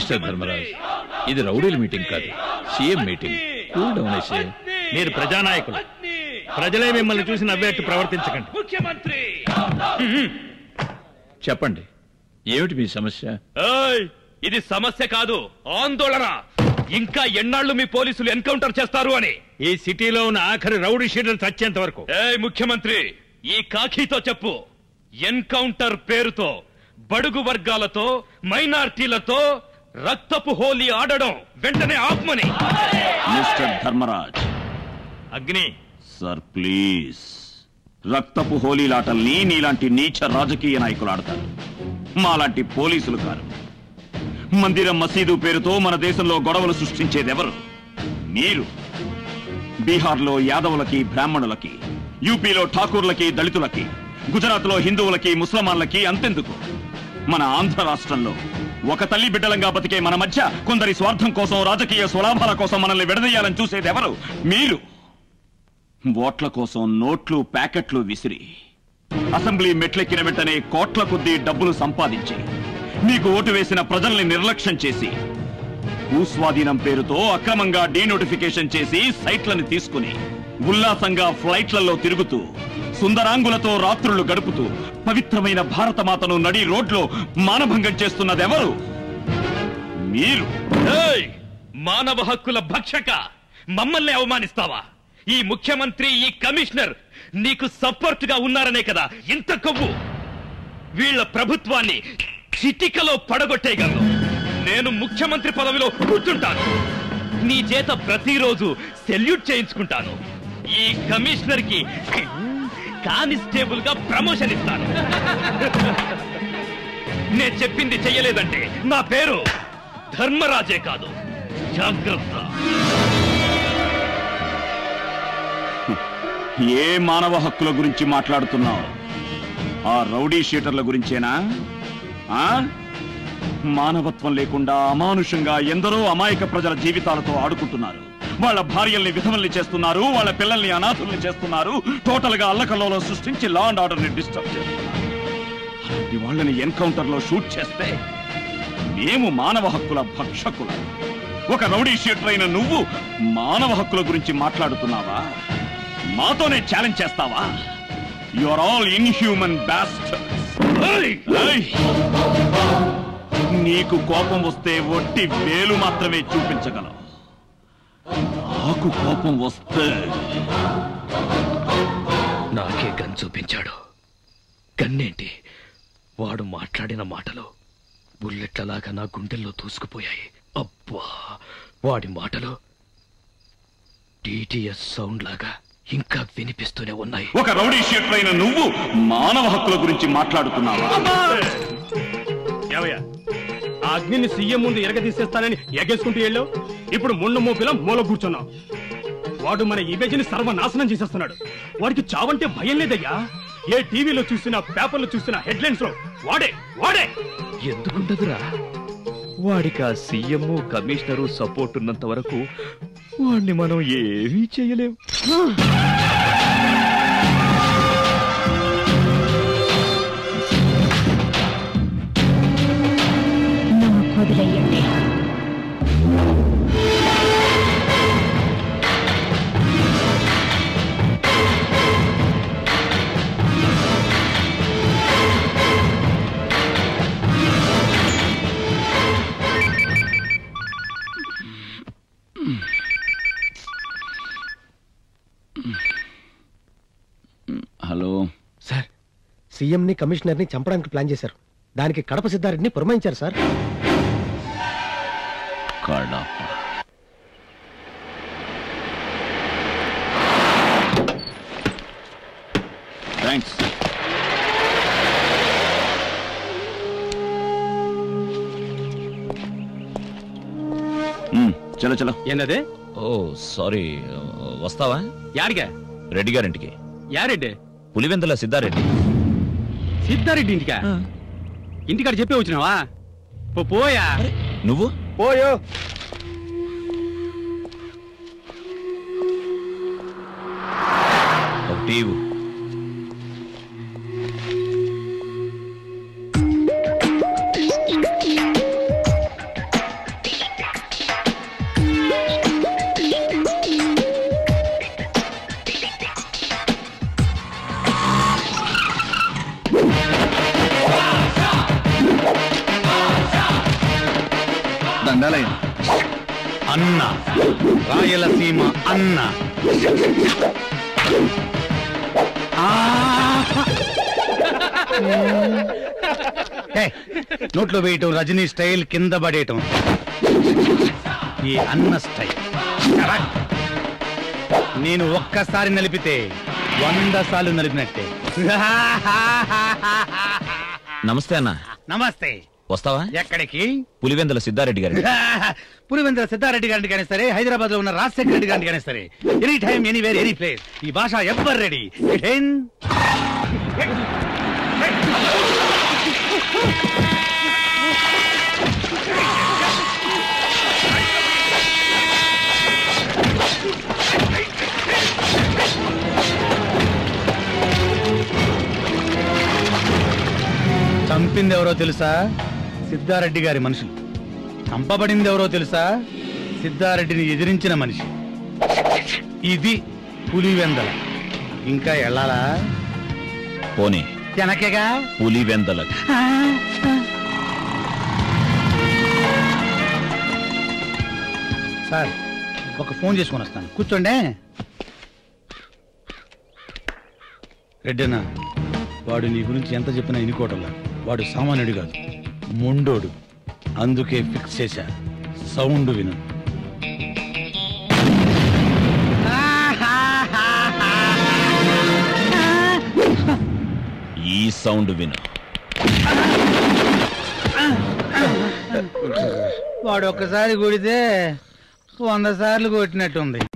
Mister Dharmaraj ఇది రౌడీల meeting కాదు సీఎం మీటింగ్ కూల్ డౌన్ వేసే మీరు ప్రజానాయకులు ప్రజలే మిమ్మల్ని చూసి నవ్వేట్టు ప్రవర్తించకండి ముఖ్యమంత్రి చెప్పండి ఏమిటి మీ సమస్య ఏయ్, ఇది సమస్య కాదు ఆందోళన ఇంకా ఎన్నాళ్ళు మీ పోలీసులు ఎన్కౌంటర్ చేస్తారు అని ఈ సిటీలో ఉన్న ఆఖరి రౌడీ షీటర్ చచ్చేంత వరకు ఏ ముఖ్యమంత్రి ఈ కాఖీతో చెప్పు ఎన్కౌంటర్ పేరుతో బడుగు వర్గాలతో మైనార్టీలతో రక్తపు హోలీ ఆడడం వెంటనే ఆపమని మిస్టర్ ధర్మరాజ్ అగ్ని సార్ ప్లీజ్ రక్తపు హోలీలాటల్ని నీలాంటి నీచ రాజకీయ నాయకులు ఆడతారు మాలాంటి పోలీసులు కారు మందిరం మసీదు పేరుతో మన దేశంలో గొడవలు సృష్టించేదెవరు మీరు బీహార్లో యాదవులకి బ్రాహ్మణులకి యూపీలో ఠాకూర్లకి దళితులకి గుజరాత్లో హిందువులకి ముస్లమాన్లకి అంతెందుకు మన ఆంధ్ర రాష్ట్రంలో ఒక తల్లి బిడ్డలంగా బతికే మన మధ్య కొందరి స్వార్థం కోసం రాజకీయ స్వలాభాల కోసం మనల్ని విడదీయాలని చూసేదెవరు మీరు ఓట్ల కోసం నోట్లు ప్యాకెట్లు విసిరి అసెంబ్లీ మెట్లెక్కిన వెంటనే కోట్ల కొద్దీ డబ్బులు సంపాదించి మీకు ఓటు వేసిన ప్రజల్ని నిర్లక్ష్యం చేసి భూస్వాధీనం పేరుతో అక్రమంగా డీనోటిఫికేషన్ చేసి సైట్లను తీసుకుని ఉల్లాసంగా ఫ్లైట్లలో తిరుగుతూ సుందరాంగులతో రాత్రులు గడుపుతూ పవిత్రమైన భారతమాతను నడి రోడ్లో మానభంగం చేస్తున్నదెవరు మీరు ఏయ్! మానవ హక్కుల భక్షక మమ్మల్ని అవమానిస్తావా ఈ ముఖ్యమంత్రి ఈ కమిషనర్ నీకు సపోర్ట్ గా ఉన్నారనే కదా ఇంత కొవ్వు వీళ్ళ ప్రభుత్వాన్ని చిటికలో పడగొట్టేయగలను నేను ముఖ్యమంత్రి పదవిలో కూర్చుంటాను నీ చేత ప్రతిరోజు సెల్యూట్ చేయించుకుంటాను ఈ కమిషనర్ కి కానిస్టేబుల్ గా ప్రమోషన్ ఇస్తాను నేను చెప్పింది చెయ్యలేదంటే నా పేరు ధర్మరాజే కాదు జాగ్రత్త ఏ మానవ హక్కుల గురించి మాట్లాడుతున్నావు ఆ రౌడీ షీటర్ల గురించేనా ఆ మానవత్వం లేకుండా అమానుషంగా ఎందరో అమాయక ప్రజల జీవితాలతో ఆడుకుంటున్నారు వాళ్ళ భార్యల్ని విధవల్ని చేస్తున్నారు వాళ్ళ పిల్లల్ని అనాథుల్ని చేస్తున్నారు టోటల్ గా అల్లకల్లోలో సృష్టించి లా అండ్ ఆర్డర్ ని డిస్టర్బ్ చేస్తున్నారు అలాంటి వాళ్ళని ఎన్కౌంటర్ లో షూట్ చేస్తే మేము మానవ హక్కుల భక్షకుల ఒక రౌడీ షీటర్ అయిన నువ్వు మానవ హక్కుల గురించి మాట్లాడుతున్నావా మాతోనే ఛాలెంజ్ చేస్తావా you are all inhuman beast నీకు కోపం వస్తే ఒట్టి వేలు మాత్రమే చూపించగలవు నాకు కోపం వస్తే నాకే గన్ చూపించాడు గన్నేంటి వాడు మాట్లాడిన మాటలు బుల్లెట్లలాగా నా గుండెల్లో దూసుకుపోయాయి అబ్బా వాడి మాటలు టీటీఎస్ సౌండ్ లాగా ఇంకా వినిపిస్తూనే ఉన్నాయి ఒక రౌడీ షీటర్ అయిన నువ్వు మానవ హక్కుల గురించి మాట్లాడుతున్నావా ఏవయ్యా ఆ అగ్నిని సీఎం ముందు ఎరగదీసేస్తానని ఎగేసుకుంటూ వెళ్ళావు ఇప్పుడు ముండు మూపిలా మూల కూర్చున్నావు వాడు మన ఇమేజ్ ని సర్వనాశనం చేసేస్తున్నాడు వాడికి చావంటే భయం లేదయ్యా ఏ టీవీలో చూసినా పేపర్లో చూసినా హెడ్లైన్స్ లో వాడే వాడే ఎందుకుండదురా వాడికి ఆ సీఎం కమిషనరు సపోర్ట్ ఉన్నంత వరకు వాడిని మనం ఏమీ చేయలేం నాకు వదిలేయండి హలో సార్ సీఎంని కమిషనర్ని చంపడానికి ప్లాన్ చేశారు దానికి కడప సిద్ధారెడ్డిని పురమాయించారు సార్ కడప థ్యాంక్స్ చలో చలో ఏందదే ఓ సారీ వస్తావా యారిగా రెడ్డి గారింటికి యారెడ్డి పులివెందుల సిద్ధారెడ్డి సిద్ధారెడ్డి ఇంటికా ఇంటికాడ చెప్పే వచ్చినావా పో పోయా నువ్వు పోయో ఒకటి ఇవ్వు. దండాలయ్య అన్న రాయలసీమ అన్న ఆ! హే, నోట్లో వేయటం రజనీ స్టైల్ కింద పడేయటం ఈ అన్న స్టైల్ కరెక్ట్. నేను ఒక్కసారి నలిపితే వంద సార్లు నలిపినట్టే నమస్తే అన్న నమస్తే వస్తావా ఎక్కడికి పులివెందుల సిద్ధారెడ్డి గారి పులివెందుల సిద్ధారెడ్డి గారిని కానీ సరే హైదరాబాద్ లో ఉన్న రాజశేఖర రెడ్డి గారిని కానీ సరే any time anywhere any place ఈ భాష ఎవ్వర్ రెడీ చంపింది ఎవరో తెలుసా సిద్ధారెడ్డి గారి మనుషులు చంపబడింది ఎవరో తెలుసా సిద్ధారెడ్డిని ఎదిరించిన మనిషి ఇది పులివెందల ఇంకా వెళ్ళాలా పోనీ వెనకేగా పులివెందల సార్ ఒక ఫోన్ చేసుకొని వస్తాను కూర్చోండి రెడ్డన్న వాడు నీ గురించి ఎంత చెప్పినా ఇనుకోవటంలా వాడు సామాన్యుడు కాదు మొండోడు అందుకే ఫిక్స్ చేశా సౌండ్ విను ఈ సౌండ్ విను వాడు ఒక్కసారి కొడితే వంద సార్లు కొట్టినట్టుంది